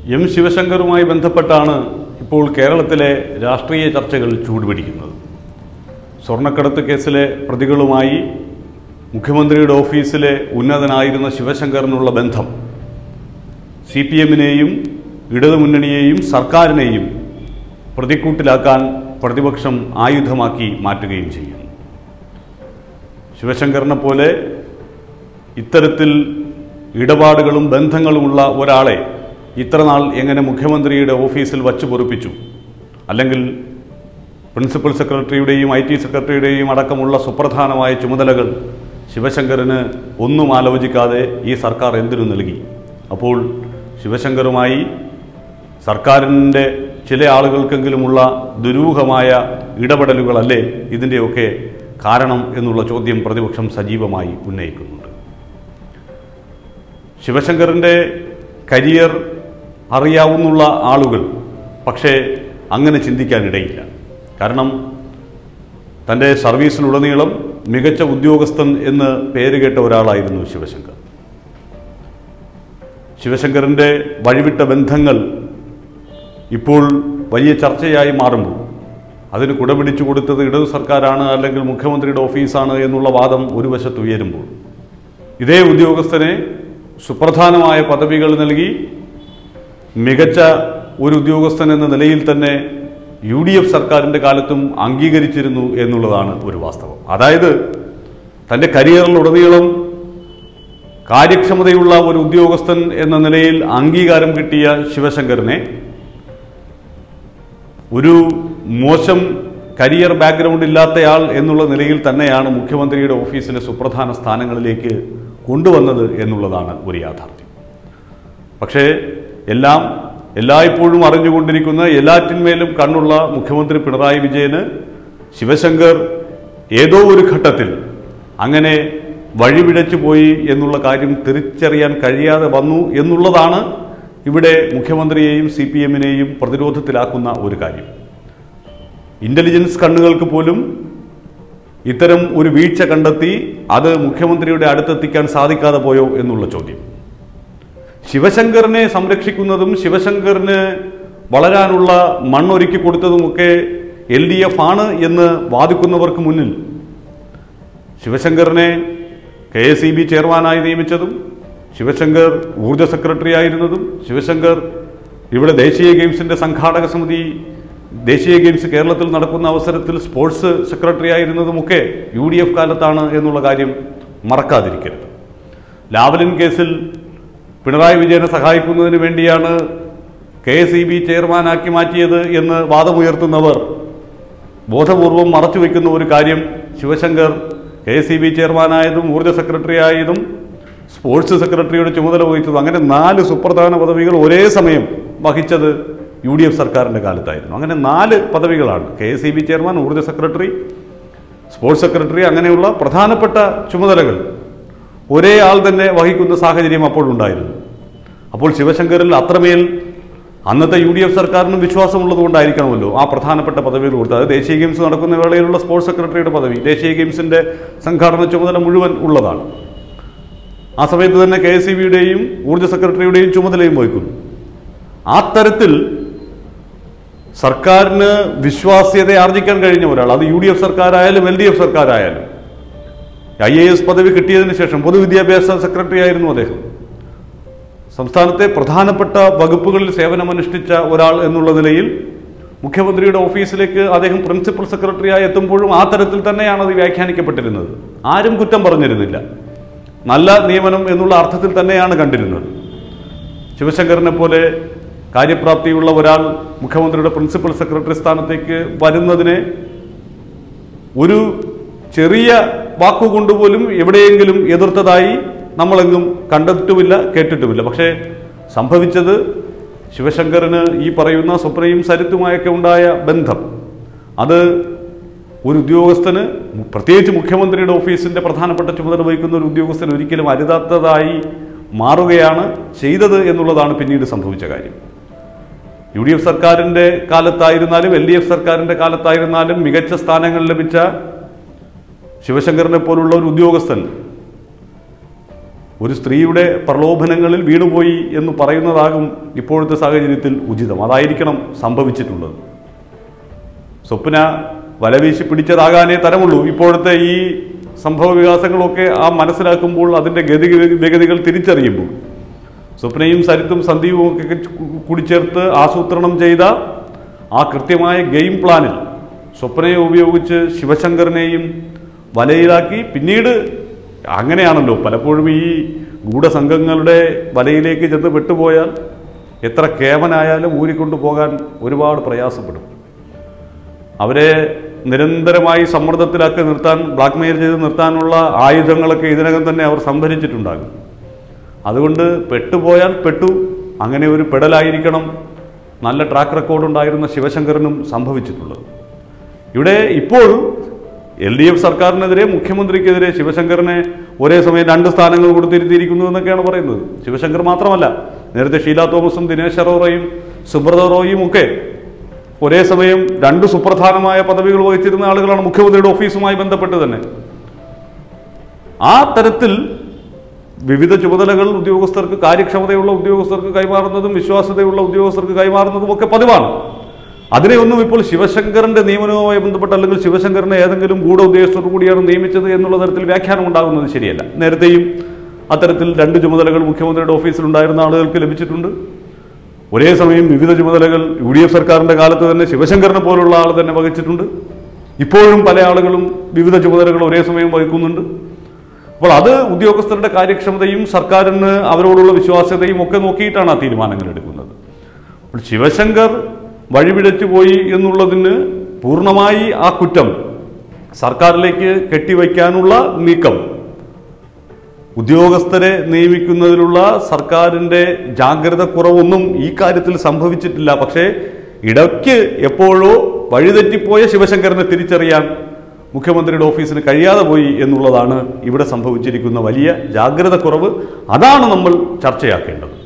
M ശിവശങ്കറുമായി ബന്ധപ്പെട്ടാണ് ഇപ്പോൾ കേരളത്തിലെ രാഷ്ട്രീയ ചർച്ചകൾ ചൂടുപിടിക്കുന്നത് സ്വർണ്ണക്കടത്ത് കേസിലെ പ്രതികളുമായി മുഖ്യമന്ത്രിയുടെ ഓഫീസിലെ ഉന്നതനായിരുന്ന ശിവശങ്കറിനുള്ള ബന്ധം സി പി എമ്മിനെയും ഇടതുമുന്നണിയെയും സർക്കാരിനെയും പ്രതിക്കൂട്ടിലാക്കാൻ പ്രതിപക്ഷം ആയുധമാക്കി മാറ്റുകയും ചെയ്യുന്നു ശിവശങ്കറിനെ പോലെ ഇത്തരത്തിൽ ഇടപാടുകളും ബന്ധങ്ങളുമുള്ള ഒരാളെ ഇത്രനാൾ എങ്ങനെ മുഖ്യമന്ത്രിയുടെ ഓഫീസിൽ വച്ചു പൊറുപ്പിച്ചു അല്ലെങ്കിൽ പ്രിൻസിപ്പൽ സെക്രട്ടറിയുടെയും ഐ ടി സെക്രട്ടറിയുടെയും അടക്കമുള്ള സുപ്രധാനമായ ചുമതലകൾ ശിവശങ്കറിന് ഒന്നും ആലോചിക്കാതെ ഈ സർക്കാർ എന്തിനു നൽകി അപ്പോൾ ശിവശങ്കറുമായി സർക്കാരിൻ്റെ ചില ആളുകൾക്കെങ്കിലുമുള്ള ദുരൂഹമായ ഇടപെടലുകളല്ലേ ഇതിൻ്റെയൊക്കെ കാരണം എന്നുള്ള ചോദ്യം പ്രതിപക്ഷം സജീവമായി ഉന്നയിക്കുന്നുണ്ട് ശിവശങ്കറിൻ്റെ കരിയർ അറിയാവുന്നുള്ള ആളുകൾ പക്ഷേ അങ്ങനെ ചിന്തിക്കാനിടയില്ല കാരണം തൻ്റെ സർവീസിലുടനീളം മികച്ച ഉദ്യോഗസ്ഥൻ എന്ന് പേരുകേട്ട ഒരാളായിരുന്നു ശിവശങ്കർ ശിവശങ്കറിൻ്റെ വഴിവിട്ട ബന്ധങ്ങൾ ഇപ്പോൾ വലിയ ചർച്ചയായി മാറുമ്പോൾ അതിന് കുടപിടിച്ചു കൊടുത്തത് ഇടതു സർക്കാരാണ് അല്ലെങ്കിൽ മുഖ്യമന്ത്രിയുടെ ഓഫീസാണ് എന്നുള്ള വാദം ഒരു വശത്ത് ഉയരുമ്പോൾ ഇതേ ഉദ്യോഗസ്ഥനെ സുപ്രധാനമായ പദവികൾ നൽകി മികച്ച ഒരു ഉദ്യോഗസ്ഥൻ എന്ന നിലയിൽ തന്നെ യു ഡി എഫ് സർക്കാരിൻ്റെ കാലത്തും അംഗീകരിച്ചിരുന്നു എന്നുള്ളതാണ് ഒരു വാസ്തവം അതായത് തൻ്റെ കരിയറിലുടനീളം കാര്യക്ഷമതയുള്ള ഒരു ഉദ്യോഗസ്ഥൻ എന്ന നിലയിൽ അംഗീകാരം കിട്ടിയ ശിവശങ്കറിനെ ഒരു മോശം കരിയർ ബാക്ക്ഗ്രൗണ്ട് ഇല്ലാത്തയാൾ എന്നുള്ള നിലയിൽ തന്നെയാണ് മുഖ്യമന്ത്രിയുടെ ഓഫീസിലെ സുപ്രധാന സ്ഥാനങ്ങളിലേക്ക് കൊണ്ടുവന്നത് എന്നുള്ളതാണ് ഒരു യാഥാർത്ഥ്യം പക്ഷേ എല്ലാം എല്ലായ്പ്പോഴും അറിഞ്ഞുകൊണ്ടിരിക്കുന്ന എല്ലാറ്റിന്മേലും കണ്ണുള്ള മുഖ്യമന്ത്രി പിണറായി വിജയന് ശിവശങ്കർ ഏതോ ഒരു ഘട്ടത്തിൽ അങ്ങനെ വഴിപിഴച്ചു പോയി എന്നുള്ള കാര്യം തിരിച്ചറിയാൻ കഴിയാതെ വന്നു എന്നുള്ളതാണ് ഇവിടെ മുഖ്യമന്ത്രിയെയും സി പി എമ്മിനെയും പ്രതിരോധത്തിലാക്കുന്ന ഒരു കാര്യം ഇന്റലിജൻസ് കണ്ണുകൾക്ക് പോലും ഇത്തരം ഒരു വീഴ്ച കണ്ടെത്തി അത് മുഖ്യമന്ത്രിയുടെ അടുത്തെത്തിക്കാൻ സാധിക്കാതെ പോയോ എന്നുള്ള ചോദ്യം ശിവശങ്കറിനെ സംരക്ഷിക്കുന്നതും ശിവശങ്കറിന് വളരാനുള്ള മണ്ണൊരുക്കി കൊടുത്തതുമൊക്കെ എൽ ഡി എഫ് ആണ് എന്ന് വാദിക്കുന്നവർക്ക് മുന്നിൽ ശിവശങ്കറിനെ കെ എസ് ഇ ബി ചെയർമാനായി നിയമിച്ചതും ശിവശങ്കർ ഊർജ സെക്രട്ടറി ആയിരുന്നതും ശിവശങ്കർ ഇവിടെ ദേശീയ ഗെയിംസിന്റെ സംഘാടക സമിതി ദേശീയ ഗെയിംസ് കേരളത്തിൽ നടക്കുന്ന അവസരത്തിൽ സ്പോർട്സ് സെക്രട്ടറി ആയിരുന്നതുമൊക്കെ യു ഡി എഫ് കാലത്താണ് എന്നുള്ള കാര്യം മറക്കാതിരിക്കരുത് ലാവലിൻ കേസിൽ പിണറായി വിജയനെ സഹായിക്കുന്നതിന് വേണ്ടിയാണ് കെ എസ് ഇ ബി ചെയർമാനാക്കി മാറ്റിയത് എന്ന് വാദമുയർത്തുന്നവർ ബോധപൂർവം മറച്ചുവെക്കുന്ന ഒരു കാര്യം Sivasankar K S E B ചെയർമാനായതും ഊർജ്ജ സെക്രട്ടറി ആയതും സ്പോർട്സ് സെക്രട്ടറിയുടെ ചുമതല വഹിച്ചതും അങ്ങനെ നാല് സുപ്രധാന പദവികൾ ഒരേ സമയം വഹിച്ചത് യു ഡി എഫ് സർക്കാരിൻ്റെ കാലത്തായിരുന്നു അങ്ങനെ നാല് പദവികളാണ് K S E B chairman ഊർജ്ജ സെക്രട്ടറി സ്പോർട്സ് സെക്രട്ടറി അങ്ങനെയുള്ള പ്രധാനപ്പെട്ട ചുമതലകൾ ഒരേ ആൾ തന്നെ വഹിക്കുന്ന സാഹചര്യം അപ്പോഴുണ്ടായിരുന്നു അപ്പോൾ ശിവശങ്കറിൽ അത്രമേൽ അന്നത്തെ യു ഡി എഫ് സർക്കാരിന് വിശ്വാസമുള്ളത് കൊണ്ടായിരിക്കണമല്ലോ ആ പ്രധാനപ്പെട്ട പദവികൾ കൊടുത്തത് അത് ദേശീയ ഗെയിംസ് നടക്കുന്ന വേളയിലുള്ള സ്പോർട്സ് സെക്രട്ടറിയുടെ പദവി ദേശീയ ഗെയിംസിന്റെ സംഘാടന ചുമതല മുഴുവൻ ഉള്ളതാണ് ആ സമയത്ത് തന്നെ കെ എസ് സി ബിയുടെയും ഊർജ്ജ സെക്രട്ടറിയുടെയും ചുമതലയും വഹിക്കുന്നു ആ തരത്തിൽ സർക്കാരിന് വിശ്വാസ്യത ആർജിക്കാൻ കഴിഞ്ഞ ഒരാൾ അത് യു ഡി എഫ് സർക്കാരായാലും എൽ ഡി എഫ് സർക്കാരായാലും ഐ എ എസ് പദവി കിട്ടിയതിന് ശേഷം പൊതുവിദ്യാഭ്യാസ സെക്രട്ടറി ആയിരുന്നു അദ്ദേഹം സംസ്ഥാനത്തെ പ്രധാനപ്പെട്ട വകുപ്പുകളിൽ സേവനമനുഷ്ഠിച്ച ഒരാൾ എന്നുള്ള നിലയിൽ മുഖ്യമന്ത്രിയുടെ ഓഫീസിലേക്ക് അദ്ദേഹം പ്രിൻസിപ്പൽ സെക്രട്ടറിയായി എത്തുമ്പോഴും ആ തരത്തിൽ തന്നെയാണ് അത് വ്യാഖ്യാനിക്കപ്പെട്ടിരുന്നത് ആരും കുറ്റം പറഞ്ഞിരുന്നില്ല നല്ല നിയമനം എന്നുള്ള അർത്ഥത്തിൽ തന്നെയാണ് കണ്ടിരുന്നത് ശിവശങ്കറിനെ പോലെ കാര്യപ്രാപ്തിയുള്ള ഒരാൾ മുഖ്യമന്ത്രിയുടെ പ്രിൻസിപ്പൽ സെക്രട്ടറി സ്ഥാനത്തേക്ക് വരുന്നതിനെ ഒരു ചെറിയ വാക്കുകൊണ്ട് പോലും എവിടെയെങ്കിലും എതിർത്തതായി നമ്മളെങ്ങും കണ്ടിട്ടുമില്ല കേട്ടിട്ടുമില്ല പക്ഷേ സംഭവിച്ചത് ശിവശങ്കറിന് ഈ പറയുന്ന സ്വപ്നയും സരിത്തുമായൊക്കെ ഉണ്ടായ ബന്ധം അത് ഒരു ഉദ്യോഗസ്ഥന് പ്രത്യേകിച്ച് മുഖ്യമന്ത്രിയുടെ ഓഫീസിന്റെ പ്രധാനപ്പെട്ട ചുമതല വഹിക്കുന്ന ഒരു ഉദ്യോഗസ്ഥന് ഒരിക്കലും അരുതാത്തതായി മാറുകയാണ് ചെയ്തത് എന്നുള്ളതാണ് പിന്നീട് സംഭവിച്ച കാര്യം യു ഡി എഫ് സർക്കാരിൻ്റെ കാലത്തായിരുന്നാലും എൽ ഡി എഫ് സർക്കാരിൻ്റെ കാലത്തായിരുന്നാലും മികച്ച സ്ഥാനങ്ങൾ ലഭിച്ച ശിവശങ്കറിനെ പോലുള്ള ഒരു ഉദ്യോഗസ്ഥൻ ഒരു സ്ത്രീയുടെ പ്രലോഭനങ്ങളിൽ വീണുപോയി എന്ന് പറയുന്നതാകും ഇപ്പോഴത്തെ സാഹചര്യത്തിൽ ഉചിതം അതായിരിക്കണം സംഭവിച്ചിട്ടുള്ളത് സ്വപ്ന വലവീശി പിടിച്ചതാകാനേ തരമുള്ളൂ ഇപ്പോഴത്തെ ഈ സംഭവ വികാസങ്ങളൊക്കെ ആ മനസ്സിലാക്കുമ്പോൾ അതിൻ്റെ ഗതി ഗതികൾ തിരിച്ചറിയുമ്പോൾ സ്വപ്നയും സരിത്തും സന്ദീപും ഒക്കെ കൂടി ചേർത്ത് ആസൂത്രണം ചെയ്ത ആ കൃത്യമായ ഗെയിം പ്ലാനിൽ സ്വപ്നയെ ഉപയോഗിച്ച് ശിവശങ്കറിനെയും വലയിലാക്കി പിന്നീട് അങ്ങനെയാണല്ലോ പലപ്പോഴും ഈ ഗൂഢസംഘങ്ങളുടെ വലയിലേക്ക് ചെന്ന് പെട്ടുപോയാൽ എത്ര കേമനായാലും ഊരിക്കൊണ്ടു പോകാൻ ഒരുപാട് പ്രയാസപ്പെടും അവരെ നിരന്തരമായി സമ്മർദ്ദത്തിലാക്കി നിർത്താൻ ബ്ലാക്ക്മെയിൽ ചെയ്ത് നിർത്താനുള്ള ആയുധങ്ങളൊക്കെ ഇതിനകം തന്നെ അവർ സംഭരിച്ചിട്ടുണ്ടാകും അതുകൊണ്ട് പെട്ടുപോയാൽ പെട്ടു അങ്ങനെ ഒരു പെടലായിരിക്കണം നല്ല ട്രാക്ക് റെക്കോർഡ് ഉണ്ടായിരുന്ന ശിവശങ്കരനും സംഭവിച്ചിട്ടുള്ളത് ഇവിടെ ഇപ്പോൾ എൽ ഡി എഫ് സർക്കാരിനെതിരെ മുഖ്യമന്ത്രിക്കെതിരെ ശിവശങ്കറിനെ ഒരേ സമയം രണ്ട് സ്ഥാനങ്ങൾ കൊടുത്തിരുത്തിയിരിക്കുന്നു എന്നൊക്കെയാണ് പറയുന്നത് ശിവശങ്കർ മാത്രമല്ല നേരത്തെ ഷീല തോമസും ദിനേശ് അറോറയും സുബ്രത റോയും ഒക്കെ ഒരേ സമയം രണ്ട് സുപ്രധാനമായ പദവികൾ വഹിച്ചിരുന്ന ആളുകളാണ് മുഖ്യമന്ത്രിയുടെ ഓഫീസുമായി ബന്ധപ്പെട്ട് തന്നെ ആ തരത്തിൽ വിവിധ ചുമതലകൾ ഉദ്യോഗസ്ഥർക്ക് കാര്യക്ഷമതയുള്ള ഉദ്യോഗസ്ഥർക്ക് കൈമാറുന്നതും വിശ്വാസ്യതയുള്ള ഉദ്യോഗസ്ഥർക്ക് കൈമാറുന്നതും ഒക്കെ പതിവാണ് അതിനെയൊന്നും ഇപ്പോൾ ശിവശങ്കറിന്റെ നിയമനവുമായി ബന്ധപ്പെട്ട് അല്ലെങ്കിൽ ശിവശങ്കറിനെ ഏതെങ്കിലും ഗൂഢ ഉദ്യോഗസ്ഥർ കൂടിയാണ് നിയമിച്ചത് എന്നുള്ള തരത്തിൽ വ്യാഖ്യാനം ഉണ്ടാകുന്നത് ശരിയല്ല നേരത്തെയും അത്തരത്തിൽ രണ്ട് ചുമതലകൾ മുഖ്യമന്ത്രിയുടെ ഓഫീസിലുണ്ടായിരുന്ന ആളുകൾക്ക് ലഭിച്ചിട്ടുണ്ട് ഒരേ സമയം വിവിധ ചുമതലകൾ യു ഡി എഫ് സർക്കാരിന്റെ കാലത്ത് തന്നെ ശിവശങ്കറിനെ പോലുള്ള ആൾ തന്നെ വഹിച്ചിട്ടുണ്ട് ഇപ്പോഴും പല ആളുകളും വിവിധ ചുമതലകൾ ഒരേ സമയം വഹിക്കുന്നുണ്ട് അപ്പോൾ അത് ഉദ്യോഗസ്ഥരുടെ കാര്യക്ഷമതയും സർക്കാരിന് അവരോടുള്ള വിശ്വാസ്യതയും ഒക്കെ നോക്കിയിട്ടാണ് ആ തീരുമാനങ്ങൾ എടുക്കുന്നത് അപ്പോൾ ശിവശങ്കർ വഴിപിഴച്ചു പോയി എന്നുള്ളതിന് പൂർണ്ണമായി ആ കുറ്റം സർക്കാരിലേക്ക് കെട്ടിവയ്ക്കാനുള്ള നീക്കം ഉദ്യോഗസ്ഥരെ നിയമിക്കുന്നതിലുള്ള സർക്കാരിൻ്റെ ജാഗ്രത കുറവൊന്നും ഈ കാര്യത്തിൽ സംഭവിച്ചിട്ടില്ല പക്ഷേ ഇടയ്ക്ക് എപ്പോഴോ വഴിതെറ്റിപ്പോയ ശിവശങ്കരനെ തിരിച്ചറിയാൻ മുഖ്യമന്ത്രിയുടെ ഓഫീസിന് കഴിയാതെ പോയി എന്നുള്ളതാണ് ഇവിടെ സംഭവിച്ചിരിക്കുന്ന വലിയ ജാഗ്രത കുറവ് അതാണ് നമ്മൾ ചർച്ചയാക്കേണ്ടത്